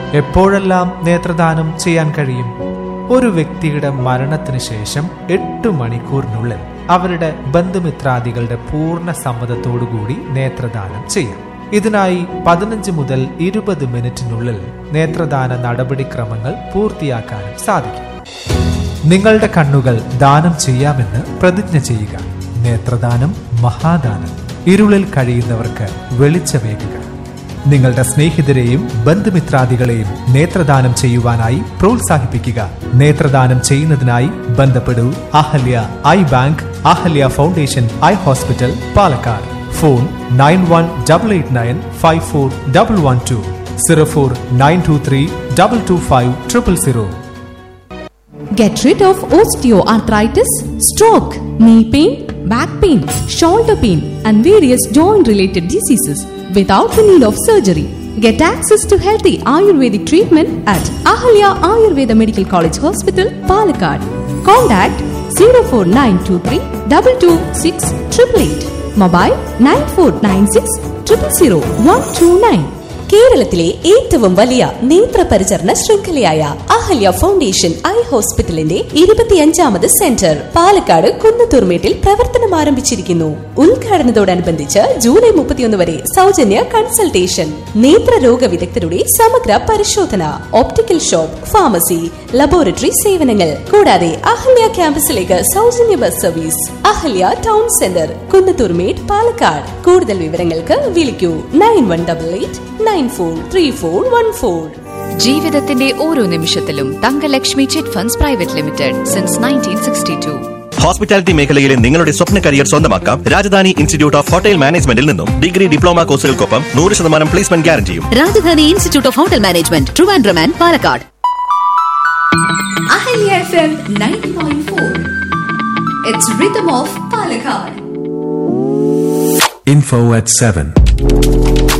എപ്പോഴെല്ലാം നേത്രദാനം ചെയ്യാൻ കഴിയും ഒരു വ്യക്തിയുടെ മരണത്തിന് ശേഷം എട്ട് മണിക്കൂറിനുള്ളിൽ അവരുടെ ബന്ധുമിത്രാദികളുടെ പൂർണ്ണ സമ്മതത്തോടുകൂടി നേത്രദാനം ചെയ്യാം ഇതിനായി പതിനഞ്ച് മുതൽ ഇരുപത് മിനിറ്റിനുള്ളിൽ നേത്രദാന നടപടിക്രമങ്ങൾ പൂർത്തിയാക്കാനും സാധിക്കും നിങ്ങളുടെ കണ്ണുകൾ ദാനം ചെയ്യാമെന്ന് പ്രതിജ്ഞ ചെയ്യുക നേത്രദാനം മഹാദാനം ഇരുളിൽ കഴിയുന്നവർക്ക് വെളിച്ചമേകുക നിങ്ങളുടെ സ്നേഹിതരെയും ബന്ധുമിത്രാദികളെയും നേത്രദാനം ചെയ്യുവാനായി പ്രോത്സാഹിപ്പിക്കുക നേത്രദാനം ചെയ്യുന്നതിനായി ബന്ധപ്പെടൂ Ahalya eye bank Ahalya foundation eye hospital Palakkad phone nine one double eight nine five four double one two zero four nine two three double two five triple zero Get rid of osteoarthritis, stroke, knee pain, back pain, shoulder pain, and various joint related diseases without the need of surgery. Get access to healthy Ayurvedic treatment at Ahalya Ayurveda Medical College Hospital, Palakkad. Contact 04923 226 888. Mobile 9496 000 129. കേരളത്തിലെ ഏറ്റവും വലിയ നേത്ര പരിചരണ ശൃംഖലയായ Ahalya foundation I ഹോസ്പിറ്റലിന്റെ ഇരുപത്തിയഞ്ചാമത് centre Palakkad കുന്നത്തൂർമേട്ടിൽ പ്രവർത്തനം ആരംഭിച്ചിരിക്കുന്നു ഉദ്ഘാടനത്തോടനുബന്ധിച്ച് July മുപ്പത്തിയൊന്ന് വരെ സൗജന്യ കൺസൾട്ടേഷൻ നേത്രരോഗ വിദഗ്ധരുടെ സമഗ്ര പരിശോധന ഓപ്റ്റിക്കൽ ഷോപ്പ് ഫാർമസി ലബോറട്ടറി സേവനങ്ങൾ കൂടാതെ അഹല്യ ക്യാമ്പസിലേക്ക് സൗജന്യ bus service Ahalya town centre Kunnathurmedu Palakkad കൂടുതൽ വിവരങ്ങൾക്ക് വിളിക്കൂ nine one double eight nine four three four one four ജീവിതത്തിന്റെ ഓരോ നിമിഷത്തിലും Thangalakshmi chit funds private limited since nineteen sixty two hospitality മേഖലയിലെ നിങ്ങളുടെ സ്വപ്ന കരിയർ സ്വന്തമാക്കാം രാജധാനി ഇൻസ്റ്റിറ്റ്യൂട്ട് ഓഫ് ഹോട്ടൽ മാനേജ്മെന്റിൽ നിന്നും ഡിഗ്രി ഡിപ്ലോമ കോഴ്സുകൾക്കൊപ്പം നൂറ് ശതമാനം പ്ലേസ്മെന്റ് ഗ്യാരണ്ടിയും Rajadhani institute of hotel management Trivandrum and Palakkad Ahalya FM 90.4. It's Rhythm of Palakkad. Info at 7.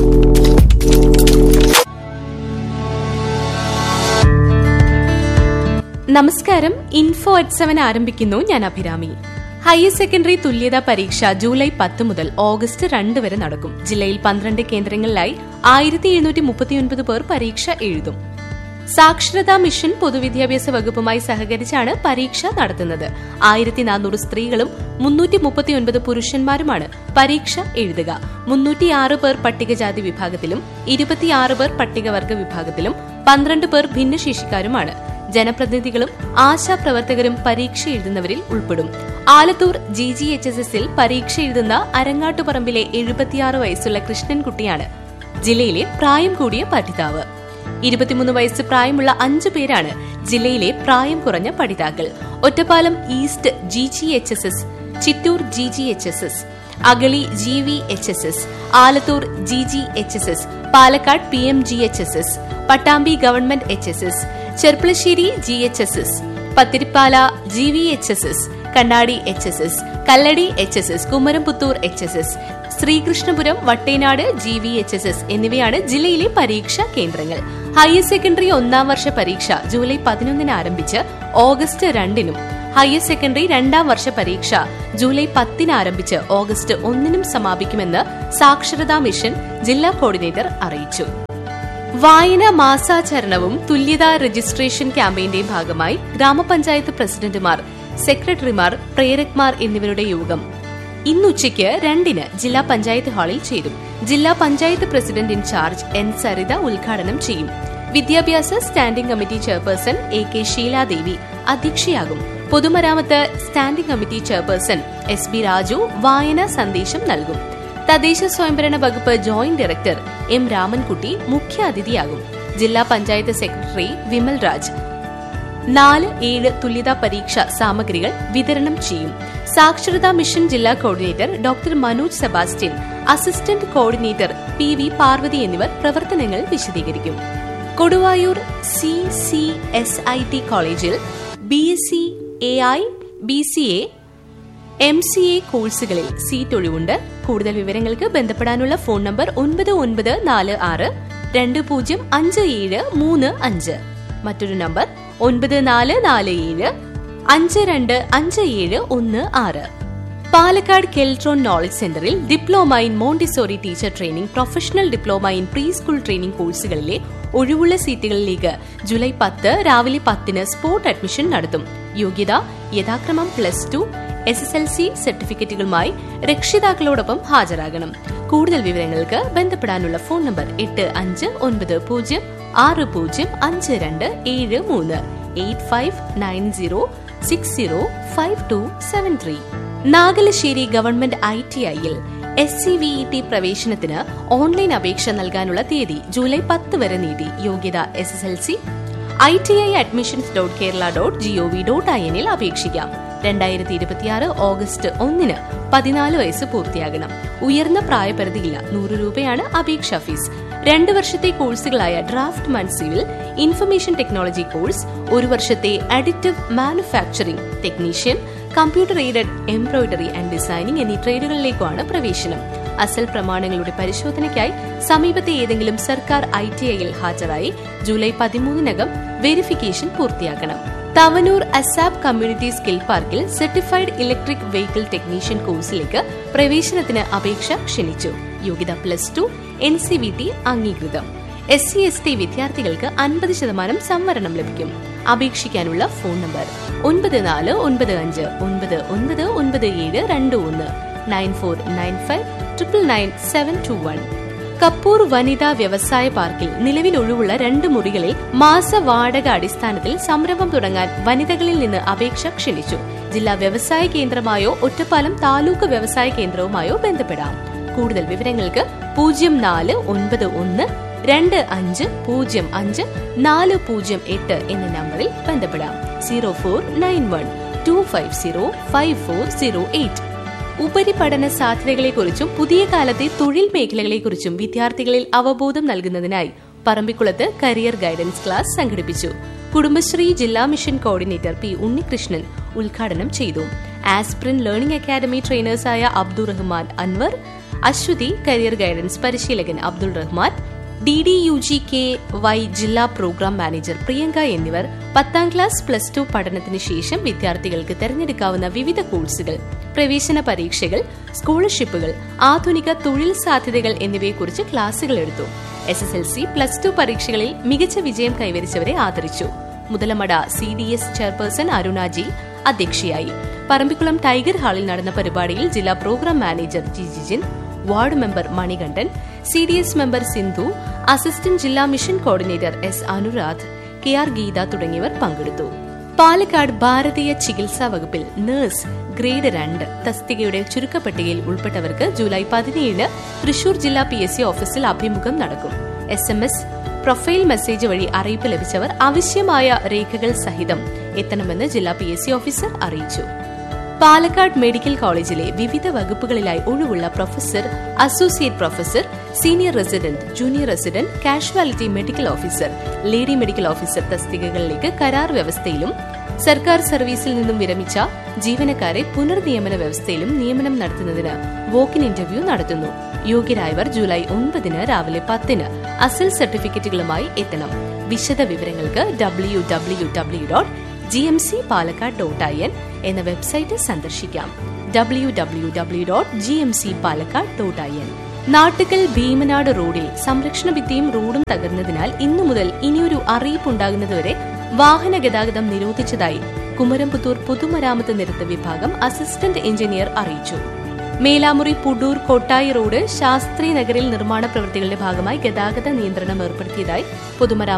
നമസ്കാരം ഇൻഫോ അറ്റ് സെവൻ ആരംഭിക്കുന്നു ഞാൻ അഭിരാമി ഹയർ സെക്കൻഡറി തുല്യതാ പരീക്ഷ ജൂലൈ പത്ത് മുതൽ ഓഗസ്റ്റ് രണ്ട് വരെ നടക്കും ജില്ലയിൽ പന്ത്രണ്ട് കേന്ദ്രങ്ങളിലായി ആയിരത്തി എഴുന്നൂറ്റി മുപ്പത്തിയൊൻപത് പേർ പരീക്ഷ എഴുതും സാക്ഷരതാ മിഷൻ പൊതുവിദ്യാഭ്യാസ വകുപ്പുമായി സഹകരിച്ചാണ് പരീക്ഷ നടത്തുന്നത് ആയിരത്തി നാനൂറ് സ്ത്രീകളും മുന്നൂറ്റി മുപ്പത്തിയൊൻപത് പുരുഷന്മാരുമാണ് പരീക്ഷ എഴുതുക മുന്നൂറ്റിയാറ് പേർ പട്ടികജാതി വിഭാഗത്തിലും ഇരുപത്തിയാറ് പേർ പട്ടികവർഗ വിഭാഗത്തിലും പന്ത്രണ്ട് പേർ ഭിന്നശേഷിക്കാരുമാണ് ജനപ്രതിനിധികളും ആശാപ്രവർത്തകരും പരീക്ഷ എഴുതുന്നവരിൽ ഉൾപ്പെടും Alathur G G H S എസിൽ പരീക്ഷ എഴുതുന്ന അരങ്ങാട്ടുപറമ്പിലെ എഴുപത്തിയാറ് വയസ്സുള്ള കൃഷ്ണൻകുട്ടിയാണ് ജില്ലയിലെ പ്രായം കൂടിയ പഠിതാവ് ഇരുപത്തിമൂന്ന് വയസ്സ് പ്രായമുള്ള അഞ്ചു പേരാണ് ജില്ലയിലെ പ്രായം കുറഞ്ഞ പഠിതാക്കൾ Ottapalam east G G H S S Chittur G G H S S Agali G V H S S Alathur G G H S S Palakkad P M G H S S Pattambi government H S S Cherpulassery G H S S Pathiripala G V H S S Kannadi H S S Kalladi H S S Kumaramputhur H S S Sreekrishnapuram Vattenad G V H S S എന്നിവയാണ് ജില്ലയിലെ പരീക്ഷാ കേന്ദ്രങ്ങൾ higher secondary ഒന്നാം വർഷ പരീക്ഷ July പതിനൊന്നിന് ആരംഭിച്ച് August രണ്ടിനും higher secondary രണ്ടാം വർഷ പരീക്ഷ ജൂലൈ പത്തിന് ആരംഭിച്ച് ഓഗസ്റ്റ് ഒന്നിനും സമാപിക്കുമെന്ന് സാക്ഷരതാ മിഷൻ ജില്ലാ കോർഡിനേറ്റർ അറിയിച്ചു വായന മാസാചരണവും തുല്യതാ രജിസ്ട്രേഷൻ ക്യാമ്പയിന്റെയും ഭാഗമായി ഗ്രാമപഞ്ചായത്ത് പ്രസിഡന്റുമാർ സെക്രട്ടറിമാർ പ്രേരക്മാർ എന്നിവരുടെ യോഗം ഇന്നുച്ചയ്ക്ക് രണ്ടിന് ജില്ലാ പഞ്ചായത്ത് ഹാളിൽ ചേരും ജില്ലാ panchayat president incharge N Saritha ഉദ്ഘാടനം ചെയ്യും വിദ്യാഭ്യാസ standing committee chairperson A K Sheeladevi അധ്യക്ഷയാകും പൊതുമരാമത്ത് standing committee chairperson S B Raju വായന സന്ദേശം നൽകും തദ്ദേശ സ്വയംഭരണ വകുപ്പ് ജോയിന്റ് ഡയറക്ടർ എം രാമൻകുട്ടി മുഖ്യാതിഥിയാകും ജില്ലാ പഞ്ചായത്ത് സെക്രട്ടറി വിമൽ രാജ് നാല് ഏഴ് തുല്യതാ പരീക്ഷ സാമഗ്രികൾ വിതരണം ചെയ്യും സാക്ഷരതാ മിഷൻ ജില്ലാ coordinator doctor Manoj Sebastian assistant coordinator P V Parvathi എന്നിവർ പ്രവർത്തനങ്ങൾ വിശദീകരിക്കും Koduvayur C C S I T കോളേജിൽ B S C A I B C A M C A കോഴ്സുകളിൽ സീറ്റ് ഒഴിവുണ്ട് കൂടുതൽ വിവരങ്ങൾക്ക് ബന്ധപ്പെടാനുള്ള ഫോൺ നമ്പർ ഒൻപത് ഒൻപത് നാല് ആറ് രണ്ട് പൂജ്യം അഞ്ച് ഏഴ് മൂന്ന് അഞ്ച് മറ്റൊരു നമ്പർ ഒൻപത് നാല് നാല് ഏഴ് അഞ്ച് രണ്ട് അഞ്ച് ഏഴ് ഒന്ന് ആറ് പാലക്കാട് കെൽട്രോൺ നോളജ് സെന്ററിൽ diploma in Montessori teacher training professional diploma in preschool training കോഴ്സുകളിലെ ഒഴിവുള്ള സീറ്റുകളിലേക്ക് ജൂലൈ പത്ത് രാവിലെ പത്തിന് സ്പോട്ട് അഡ്മിഷൻ നടത്തും യോഗ്യത യഥാക്രമം plus two S S L C സർട്ടിഫിക്കറ്റുകളുമായി രക്ഷിതാക്കളോടൊപ്പം ഹാജരാകണം കൂടുതൽ വിവരങ്ങൾക്ക് ബന്ധപ്പെടാനുള്ള ഫോൺ നമ്പർ എട്ട് അഞ്ച് ഒൻപത് പൂജ്യം ആറ് പൂജ്യം അഞ്ച് രണ്ട് ഏഴ് മൂന്ന് eight five nine zero six zero five two seven three നാഗലശ്ശേരി ഗവൺമെന്റ് ഐ ടി ഐയിൽ S C V E T പ്രവേശനത്തിന് ഓൺലൈൻ അപേക്ഷ നൽകാനുള്ള തീയതി ജൂലൈ പത്ത് വരെ നീട്ടി യോഗ്യത S S L C I T I admissions dot Kerala dot G O V dot I എന്നിൽ അപേക്ഷിക്കാം രണ്ടായിരത്തി ഇരുപത്തിയാറ് ഓഗസ്റ്റ് ഒന്നിന് പതിനാല് വയസ്സ് പൂർത്തിയാകണം ഉയർന്ന പ്രായപരിധിയില്ല നൂറ് രൂപയാണ് അപേക്ഷാ ഫീസ് രണ്ട് വർഷത്തെ കോഴ്സുകളായ draftsman civil information technology course ഒരു വർഷത്തെ additive manufacturing technician computer aided embroidery and designing എന്നീ ട്രേഡുകളിലേക്കാണ് പ്രവേശനം അസൽ പ്രമാണങ്ങളുടെ പരിശോധനയ്ക്കായി സമീപത്തെ ഏതെങ്കിലും സർക്കാർ ഐ ടി ഐയിൽ ഹാജരായി ജൂലൈ പതിമൂന്നിനകം വെരിഫിക്കേഷൻ പൂർത്തിയാക്കണം തവനൂർ അസാബ് കമ്മ്യൂണിറ്റി സ്കിൽ പാർക്കിൽ സർട്ടിഫൈഡ് ഇലക്ട്രിക് വെഹിക്കിൾ ടെക്നീഷ്യൻ കോഴ്സിലേക്ക് പ്രവേശനത്തിന് അപേക്ഷ ക്ഷണിച്ചു യോഗ്യത plus two N C V T അംഗീകൃതം എസ് സി എസ് ടി വിദ്യാർത്ഥികൾക്ക് അൻപത് ശതമാനം സംവരണം ലഭിക്കും അപേക്ഷിക്കാനുള്ള ഫോൺ നമ്പർ ഒൻപത് നാല് ഒൻപത് അഞ്ച് ഒൻപത് ഒൻപത് ഒൻപത് ഏഴ് രണ്ട് ഒന്ന് nine four nine five triple nine seven two one Kappur വനിതാ വ്യവസായ പാർക്കിൽ നിലവിൽ ഒഴിവുള്ള രണ്ട് മുറികളിൽ മാസ വാടക അടിസ്ഥാനത്തിൽ സംരംഭം തുടങ്ങാൻ വനിതകളിൽ നിന്ന് അപേക്ഷ ക്ഷണിച്ചു ജില്ലാ വ്യവസായ കേന്ദ്രമായോ ഒറ്റപ്പാലം താലൂക്ക് വ്യവസായ കേന്ദ്രവുമായോ ബന്ധപ്പെടാം കൂടുതൽ വിവരങ്ങൾക്ക് പൂജ്യം നാല് ഒൻപത് ഒന്ന് രണ്ട് അഞ്ച് പൂജ്യം അഞ്ച് നാല് പൂജ്യം എട്ട് എന്ന നമ്പറിൽ ബന്ധപ്പെടാം zero four nine one two five zero five four zero eight ഉപരിപഠന സാധ്യതകളെക്കുറിച്ചും പുതിയ കാലത്തെ തൊഴിൽ മേഖലകളെക്കുറിച്ചും വിദ്യാർത്ഥികളിൽ അവബോധം നൽകുന്നതിനായി പറമ്പിക്കുളത്ത് കരിയർ ഗൈഡൻസ് ക്ലാസ് സംഘടിപ്പിച്ചു കുടുംബശ്രീ ജില്ലാ മിഷൻ കോർഡിനേറ്റർ പി ഉണ്ണികൃഷ്ണൻ ഉദ്ഘാടനം ചെയ്തു ആസ്പ്രിൻ ലേണിംഗ് അക്കാദമി ട്രെയിനേഴ്സായ അബ്ദുൾ റഹ്മാൻ അൻവർ അശ്വതി കരിയർ ഗൈഡൻസ് പരിശീലകൻ Abdul Rahman D D U G K Y ജില്ലാ പ്രോഗ്രാം മാനേജർ പ്രിയങ്ക എന്നിവർ പത്താം ക്ലാസ് പ്ലസ് ടു പഠനത്തിന് ശേഷം വിദ്യാർത്ഥികൾക്ക് തെരഞ്ഞെടുക്കാവുന്ന വിവിധ കോഴ്സുകൾ പ്രവേശന പരീക്ഷകൾ സ്കോളർഷിപ്പുകൾ ആധുനിക തൊഴിൽ സാധ്യതകൾ എന്നിവയെക്കുറിച്ച് ക്ലാസുകൾ എടുത്തു S S L C plus two പരീക്ഷകളിൽ മികച്ച വിജയം കൈവരിച്ചവരെ ആദരിച്ചു Muthalamada C D S chairperson Arunaji അധ്യക്ഷയായി പറമ്പിക്കുളം ടൈഗർ ഹാളിൽ നടന്ന പരിപാടിയിൽ ജില്ലാ programme manager G Jijin ward member Manikandan C D S member Sindhu assistant ജില്ലാ mission coordinator S Anuradh K R Geetha തുടങ്ങിയവർ പങ്കെടുത്തു പാലക്കാട് ഭാരതീയ ചികിത്സാ വകുപ്പിൽ നഴ്സ് ഗ്രേഡ് രണ്ട് തസ്തികയുടെ ചുരുക്കപ്പട്ടികയിൽ ഉൾപ്പെട്ടവർക്ക് ജൂലൈ പതിനേഴിന് തൃശൂർ ജില്ലാ പി എസ് സി ഓഫീസിൽ അഭിമുഖം നടക്കും S M S profile message വഴി അറിയിപ്പ് ലഭിച്ചവർ ആവശ്യമായ രേഖകൾ സഹിതം എത്തണമെന്ന് ജില്ലാ പി എസ് സി ഓഫീസർ അറിയിച്ചു പാലക്കാട് മെഡിക്കൽ കോളേജിലെ വിവിധ വകുപ്പുകളിലായി ഒഴിവുള്ള professor associate professor senior resident junior resident casualty medical officer lady medical officer തസ്തികകളിലേക്ക് കരാർ വ്യവസ്ഥയിലും സർക്കാർ സർവീസിൽ നിന്നും വിരമിച്ച ജീവനക്കാരെ പുനർനിയമന വ്യവസ്ഥയിലും നിയമനം നടത്തുന്നതിന് വോക്കിൻ ഇന്റർവ്യൂ നടത്തുന്നു യോഗ്യരായവർ ജൂലൈ ഒൻപതിന് രാവിലെ പത്തിന് അസൽ സർട്ടിഫിക്കറ്റുകളുമായി എത്തണം വിശദ വിവരങ്ങൾക്ക് W W W dot G M C Palakkad dot I N എന്ന വെബ്സൈറ്റ് സന്ദർശിക്കാം W W W dot G M C Palakkad dot I N Nattukal Bheemanad റോഡിൽ സംരക്ഷണ ഭിത്തിയും റോഡും തകർന്നതിനാൽ ഇന്നു മുതൽ ഇനിയൊരു അറിയിപ്പുണ്ടാകുന്നതുവരെ വാഹന ഗതാഗതം നിരോധിച്ചതായി കുമരംപുത്തൂർ പൊതുമരാമത്ത് നിരത്ത് വിഭാഗം അസിസ്റ്റന്റ് എഞ്ചിനീയർ അറിയിച്ചു മേലാമുറി പുഡൂർ കൊട്ടായി റോഡ് ശാസ്ത്രി നഗറിൽ നിർമ്മാണ പ്രവൃത്തികളുടെ ഭാഗമായി ഗതാഗത നിയന്ത്രണം ഏർപ്പെടുത്തിയതായി പൊതുമരാമത്ത്